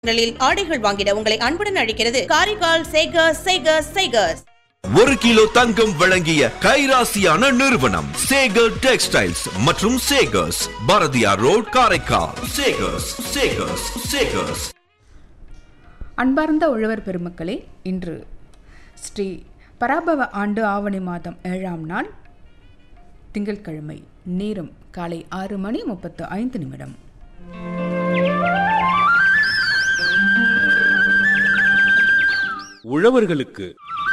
களில் ஆடைகள் வாங்கிட உங்களை அன்புடன் அழைக்கிறது காரிகால் சேகர்ஸ் சேகர்ஸ் சேகர்ஸ் ஒரு கிலோ தங்கம் வழங்கிய கைராசியான நிறுவனம் சேகர் டெக்ஸ்டைல்ஸ் மற்றும் சேகர்ஸ் பாரதியார் ரோட் காரைக்கால் சேகர்ஸ் சேகர்ஸ் சேகர்ஸ் அன்பார்ந்த உழவர் பெருமக்களே இன்று ஸ்ரீ பராபவ ஆண்டு ஆவணி மாதம் ஏழாம் நாள் திங்கட்கிழமை நேரம் காலை ஆறு மணி முப்பத்து ஐந்து நிமிடம் உழவர்களுக்கு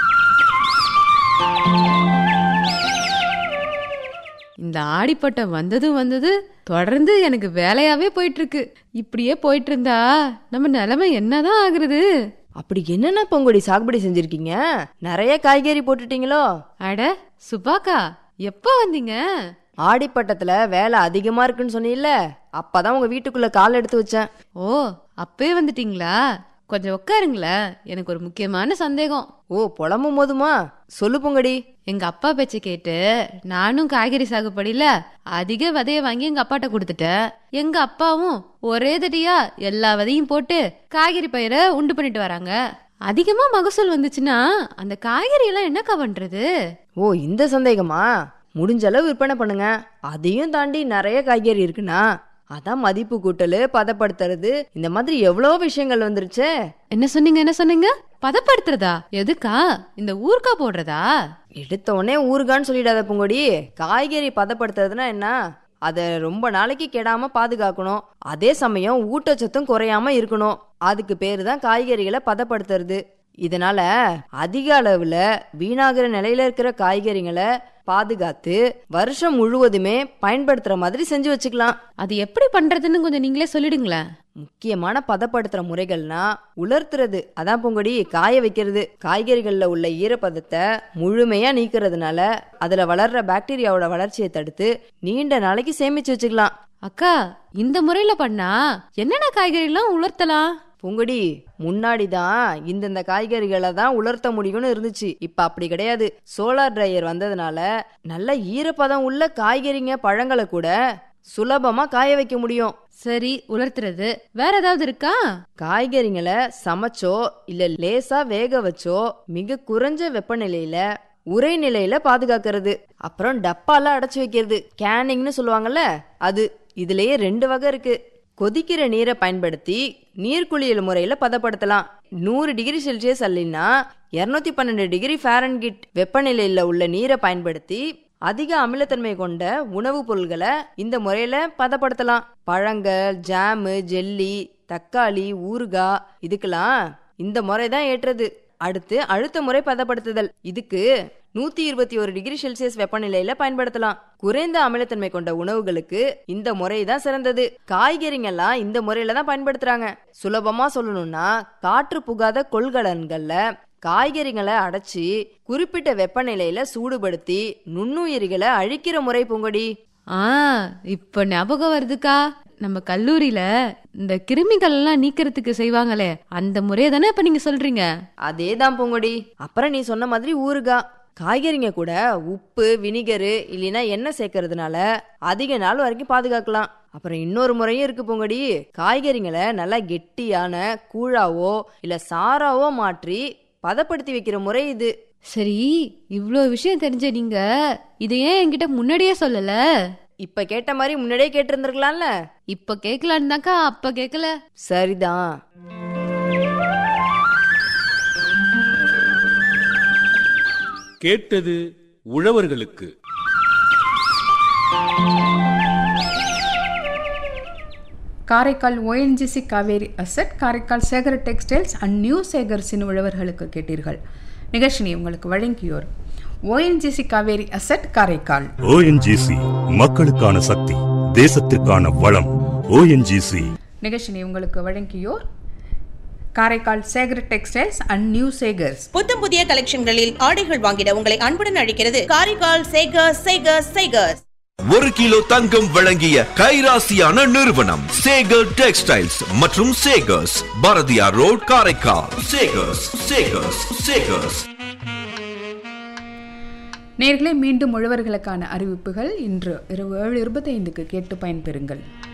இந்த ஆடிப்பட்டம் வந்ததும் வந்தது தொடர்ந்து எனக்கு வேலையாவே போயிட்டு இருக்கு இப்படியே போயிட்டு இருந்தா நம்ம நிலைமை என்னதான் ஆகுறது அப்படி என்னென்ன பொங்கொடி சாகுபடி செஞ்சிருக்கீங்க நிறைய காய்கறி போட்டுட்டீங்களோ அட சுபாக்கா எப்போ வந்தீங்க ஆடிப்பட்டத்துல வேலை அதிகமா இருக்குன்னு சொன்னீல்ல அப்பதான் உங்க வீட்டுக்குள்ள கால் எடுத்து வச்சேன் ஓ அப்பவே வந்துட்டீங்களா கொஞ்சம் உட்காருங்களேன் எனக்கு ஒரு முக்கியமான சந்தேகம் ஓ புலம்பும் போதுமா சொல்லு பொங்கடி எங்க அப்பா பேச்ச கேட்டு நானும் காய்கறி சாகுபடியில அதிக விதைய வாங்கி எங்க அப்பாட்ட கொடுத்துட்டேன் எங்க அப்பாவும் ஒரே தடியா எல்லா விதையும் போட்டு காய்கறி பயிரை உண்டு பண்ணிட்டு வராங்க அதிகமா மகசூல் வந்துச்சுன்னா அந்த காய்கறி எல்லாம் என்னக்கா பண்றது ஓ இந்த சந்தேகமா முடிஞ்ச அளவு விற்பனை பண்ணுங்க அதையும் தாண்டி நிறைய காய்கறி இருக்குன்னா அதான் மதிப்பு கூட்டல் பதப்படுத்துறது இந்த மாதிரி எவ்வளவோ விஷயங்கள் வந்துருச்சே என்ன சொன்னீங்க என்ன சொன்னீங்க பதப்படுத்துறதா எதுக்கா இந்த ஊர்க்கா போடுறதா எடுத்த உடனே ஊறுகான்னு சொல்லிடாத பொங்கொடி காய்கறி பதப்படுத்துறதுனா என்ன அதை ரொம்ப நாளைக்கு கெடாம பாதுகாக்கணும் அதே சமயம் ஊட்டச்சத்தும் குறையாம இருக்கணும் அதுக்கு பேரு தான் காய்கறிகளை பதப்படுத்துறது இதனால அதிக அளவுல வீணாகிற நிலையில இருக்கிற காய்கறிகளை பாதுகாத்து வருஷம் முழுவதுமே பயன்படுத்துற மாதிரி செஞ்சு வச்சுக்கலாம் அது எப்படி பண்றதுன்னு கொஞ்சம் நீங்களே சொல்லிடுங்களேன் முக்கியமான பதப்படுத்துற முறைகள்னா உலர்த்துறது அதான் பொங்கடி காய வைக்கிறது காய்கறிகள்ல உள்ள ஈரப்பதத்தை முழுமையா நீக்கிறதுனால அதுல வளர்ற பாக்டீரியாவோட வளர்ச்சியை தடுத்து நீண்ட நாளைக்கு சேமிச்சு வச்சுக்கலாம் அக்கா இந்த முறையில பண்ணா என்னென்ன காய்கறிலாம் உலர்த்தலாம் பொங்கடி முன்னாடி தான் இந்தந்த காய்கறிகளை தான் உலர்த்த முடியும்னு இருந்துச்சு இப்ப அப்படி கிடையாது சோலார் ட்ரையர் வந்ததுனால நல்ல ஈரப்பதம் உள்ள காய்கறிங்க பழங்களை கூட சுலபமா காய வைக்க முடியும் சரி உலர்த்துறது வேற ஏதாவது இருக்கா காய்கறிங்களை சமைச்சோ இல்ல லேசா வேக வச்சோ மிக குறைஞ்ச வெப்பநிலையில உரை நிலையில பாதுகாக்கிறது அப்புறம் டப்பால அடைச்சு வைக்கிறது கேனிங்னு சொல்லுவாங்கல்ல அது இதுலயே ரெண்டு வகை இருக்கு கொதிக்கிற நீரை பயன்படுத்தி நீர்க்குளியல் முறையில பதப்படுத்தலாம் நூறு டிகிரி செல்சியஸ் அல்லின்னா இருநூத்தி பன்னெண்டு டிகிரி ஃபாரன்கிட் வெப்பநிலையில உள்ள நீரை பயன்படுத்தி அதிக அமிலத்தன்மை கொண்ட உணவுப் பொருள்களை இந்த முறையில பதப்படுத்தலாம் பழங்கள் ஜாமு ஜெல்லி தக்காளி ஊறுகாய் இதுக்கெல்லாம் இந்த முறை தான் ஏற்றது அடுத்து அழுத்த முறை பதப்படுத்துதல் இதுக்கு நூத்தி இருபத்தி ஒரு டிகிரி செல்சியஸ் வெப்பநிலையில பயன்படுத்தலாம் குறைந்த அமிலத்தன்மை கொண்ட உணவுகளுக்கு இந்த முறை தான் சிறந்தது காய்கறிங்கெல்லாம் இந்த முறையில தான் பயன்படுத்துறாங்க சுலபமா சொல்லணும்னா காற்று புகாத கொள்கலன்கள்ல காய்கறிகளை அடைச்சி குறிப்பிட்ட வெப்பநிலையில சூடுபடுத்தி நுண்ணுயிரிகளை அழிக்கிற முறை பூங்கொடி ஆ இப்ப ஞாபகம் வருதுக்கா நம்ம கல்லூரியில இந்த கிருமிகள் எல்லாம் நீக்கிறதுக்கு செய்வாங்களே அந்த முறையை தானே இப்ப நீங்க சொல்றீங்க அதே தான் பூங்கொடி அப்புறம் நீ சொன்ன மாதிரி ஊறுகாய் காய்கறிங்க கூட உப்பு வினிகரு இல்லைன்னா எண்ணெய் சேர்க்கறதுனால அதிக நாள் வரைக்கும் பாதுகாக்கலாம் அப்புறம் இன்னொரு முறையும் இருக்கு பூங்கொடி காய்கறிங்களை நல்லா கெட்டியான கூழாவோ இல்ல சாராவோ மாற்றி பதப்படுத்தி வைக்கிற முறை இது சரி இவ்ளோ விஷயம் தெரிஞ்ச நீங்க இதை ஏன் என்கிட்ட முன்னாடியே சொல்லல இப்ப கேட்ட மாதிரி முன்னாடியே கேட்டிருந்திருக்கலாம்ல இப்ப கேட்கலான்னு தாக்கா அப்ப கேட்கல சரிதான் கேட்டது உழவர்களுக்கு Karaikal ONGC Cauvery asset Karaikal Sekar textiles and new சேகர்ஸின் உழவர்களுக்கு கேட்டீர்கள் நிகழ்ச்சினை உங்களுக்கு வழங்கியோர் ONGC Cauvery asset Karaikal ONGC மக்களுக்கான சக்தி தேசத்திற்கான வளம் ஓஎன்ஜிசி நிகழ்ச்சினை உங்களுக்கு வழங்கியோர் Karaikal Sekar textiles and new Sekars புத்தம் புதிய கலெக்ஷன்களில் ஆடைகள் வாங்கிட உங்களை அன்புடன் அழைக்கிறது காரிகால் சேகர்ஸ் சேகர்ஸ் சேகர்ஸ் ஒரு கிலோ தங்கம் வழங்கிய கைராசியான நிறுவனம் சேகர் டெக்ஸ்டைல்ஸ் மற்றும் சேகர்ஸ் பாரதியார் ரோட் காரைக்கால் சேகர்ஸ் சேகர்ஸ் சேகர்ஸ் நேர்களே மீண்டும் உழவர்களுக்கான அறிவிப்புகள் இன்று இரவு ஏழு இருபத்தைந்துக்கு கேட்டு பயன்பெறுங்கள்